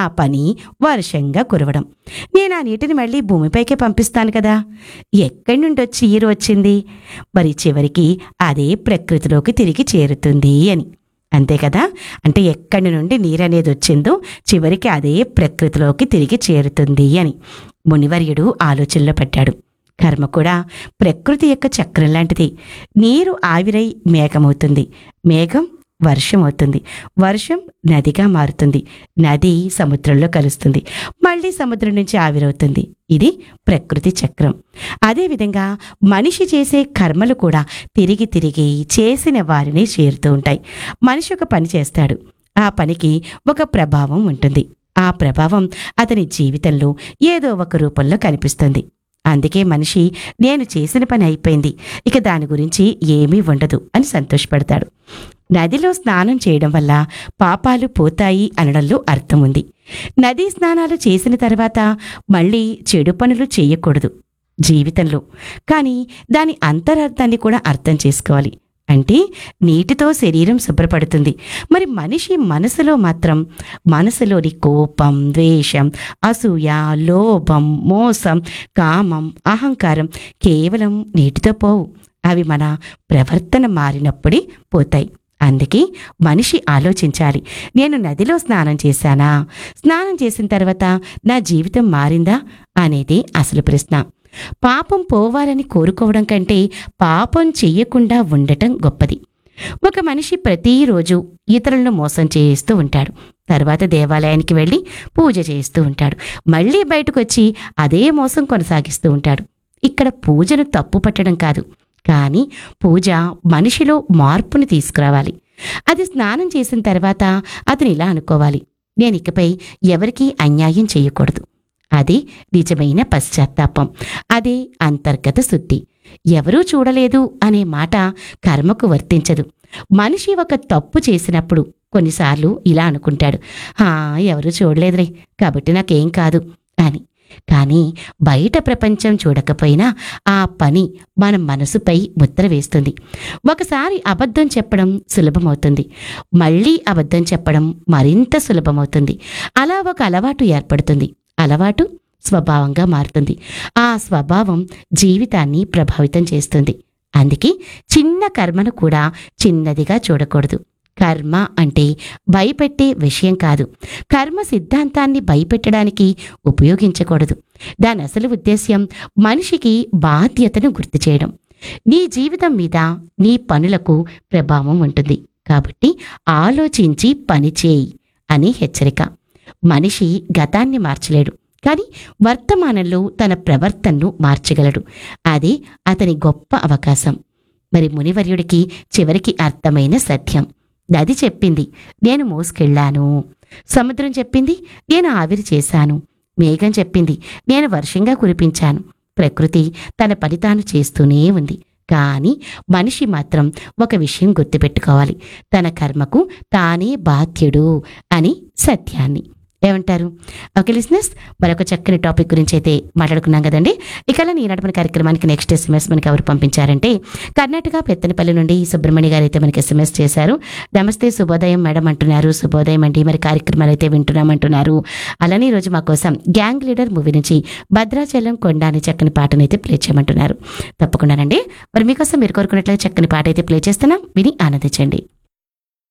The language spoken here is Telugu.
ఆ పని వర్షంగా కురవడం నేను ఆ నీటిని మళ్ళీ భూమిపైకే పంపిస్తాను కదా ఎక్కడి నుండి వచ్చి నీరు వచ్చింది మరి చివరికి అదే ప్రకృతిలోకి తిరిగి చేరుతుంది అని అంతే కదా అంటే ఎక్కడి నుండి నీరు అనేది వచ్చిందో చివరికి అదే ప్రకృతిలోకి తిరిగి చేరుతుంది అని మునివర్యుడు ఆలోచనలో పడ్డాడు కర్మ కూడా ప్రకృతి యొక్క చక్రం లాంటిది నీరు ఆవిరై మేఘమవుతుంది మేఘం వర్షం అవుతుంది వర్షం నదిగా మారుతుంది నది సముద్రంలో కలుస్తుంది మళ్ళీ సముద్రం నుంచి ఆవిరవుతుంది ఇది ప్రకృతి చక్రం అదేవిధంగా మనిషి చేసే కర్మలు కూడా తిరిగి తిరిగి చేసిన వారిని చేరుతూ ఉంటాయి మనిషి ఒక పని చేస్తాడు ఆ పనికి ఒక ప్రభావం ఉంటుంది ఆ ప్రభావం అతని జీవితంలో ఏదో ఒక రూపంలో కనిపిస్తుంది అందుకే మనిషి నేను చేసిన పని అయిపోయింది ఇక దాని గురించి ఏమీ ఉండదు అని సంతోషపడతాడు నదిలో స్నానం చేయడం వల్ల పాపాలు పోతాయి అనడంలో అర్థం ఉంది నదీ స్నానాలు చేసిన తర్వాత మళ్ళీ చెడు పనులు చేయకూడదు జీవితంలో కానీ దాని అంతరార్థాన్ని కూడా అర్థం చేసుకోవాలి అంటే నీటితో శరీరం శుభ్రపడుతుంది మరి మనిషి మనసులో మాత్రం మనసులోని కోపం ద్వేషం అసూయ లోభం మోసం కామం అహంకారం కేవలం నీటితో పోవు అవి మన ప్రవర్తన మారినప్పుడే పోతాయి అందుకే మనిషి ఆలోచించాలి నేను నదిలో స్నానం చేశానా స్నానం చేసిన తర్వాత నా జీవితం మారిందా అనేది అసలు ప్రశ్న పాపం పోవాలని కోరుకోవడం కంటే పాపం చెయ్యకుండా ఉండటం గొప్పది ఒక మనిషి ప్రతిరోజు ఇతరులను మోసం చేస్తూ ఉంటాడు తర్వాత దేవాలయానికి వెళ్ళి పూజ చేస్తూ ఉంటాడు మళ్ళీ బయటకు వచ్చి అదే మోసం కొనసాగిస్తూ ఉంటాడు ఇక్కడ పూజను తప్పు పట్టడం కాదు కానీ పూజ మనిషిలో మార్పుని తీసుకురావాలి అది స్నానం చేసిన తర్వాత అతను ఇలా అనుకోవాలి నేను ఇకపై ఎవరికీ అన్యాయం చేయకూడదు అది నిజమైన పశ్చాత్తాపం అదే అంతర్గత శుద్ధి ఎవరూ చూడలేదు అనే మాట కర్మకు వర్తించదు మనిషి ఒక తప్పు చేసినప్పుడు కొన్నిసార్లు ఇలా అనుకుంటాడు హా ఎవరూ చూడలేదురే కాబట్టి నాకేం కాదు అని కానీ బయట ప్రపంచం చూడకపోయినా ఆ పని మన మనసుపై ముద్ర వేస్తుంది ఒకసారి అబద్ధం చెప్పడం సులభమవుతుంది మళ్ళీ అబద్ధం చెప్పడం మరింత సులభమవుతుంది అలా ఒక అలవాటు ఏర్పడుతుంది అలవాటు స్వభావంగా మారుతుంది ఆ స్వభావం జీవితాన్ని ప్రభావితం చేస్తుంది అందుకే చిన్న కర్మను కూడా చిన్నదిగా చూడకూడదు కర్మ అంటే భయపెట్టే విషయం కాదు కర్మ సిద్ధాంతాన్ని భయపెట్టడానికి ఉపయోగించకూడదు దాని అసలు ఉద్దేశ్యం మనిషికి బాధ్యతను గుర్తు చేయడం నీ జీవితం మీద నీ పనులకు ప్రభావం ఉంటుంది కాబట్టి ఆలోచించి పని చేయి అని హెచ్చరిక మనిషి గతాన్ని మార్చలేడు కానీ వర్తమానంలో తన ప్రవర్తనను మార్చగలడు అది అతని గొప్ప అవకాశం మరి మునివర్యుడికి చివరికి అర్థమైన సత్యం నది చెప్పింది నేను మోసుకెళ్ళాను సముద్రం చెప్పింది నేను ఆవిరి చేశాను మేఘం చెప్పింది నేను వర్షంగా కురిపించాను ప్రకృతి తన పని తాను చేస్తూనే ఉంది కానీ మనిషి మాత్రం ఒక విషయం గుర్తుపెట్టుకోవాలి తన కర్మకు తానే బాధ్యుడు అని సత్యాన్ని ఏమంటారు ఓకే లిసినర్స్ మరొక చక్కని టాపిక్ గురించి అయితే మాట్లాడుకున్నాం కదండి ఇక ఈ నడపని కార్యక్రమానికి నెక్స్ట్ ఎస్ఎంఎస్ మనకి ఎవరు పంపించారంటే కర్ణాటక పెత్తనపల్లి నుండి సుబ్రహ్మణ్య గారు అయితే మనకి ఎస్ఎంఎస్ చేశారు నమస్తే శుభోదయం మేడం అంటున్నారు శుభోదయం అండి మరి కార్యక్రమాలు అయితే వింటున్నామంటున్నారు అలానే ఈరోజు మా కోసం గ్యాంగ్ లీడర్ మూవీ నుంచి భద్రాచలం కొండ అనే చక్కని పాటను అయితే ప్లే చేయమంటున్నారు తప్పకుండానండి మరి మీకోసం మీరు కోరుకున్నట్లయితే చక్కని పాట అయితే ప్లే చేస్తున్నాం విని ఆనందించండి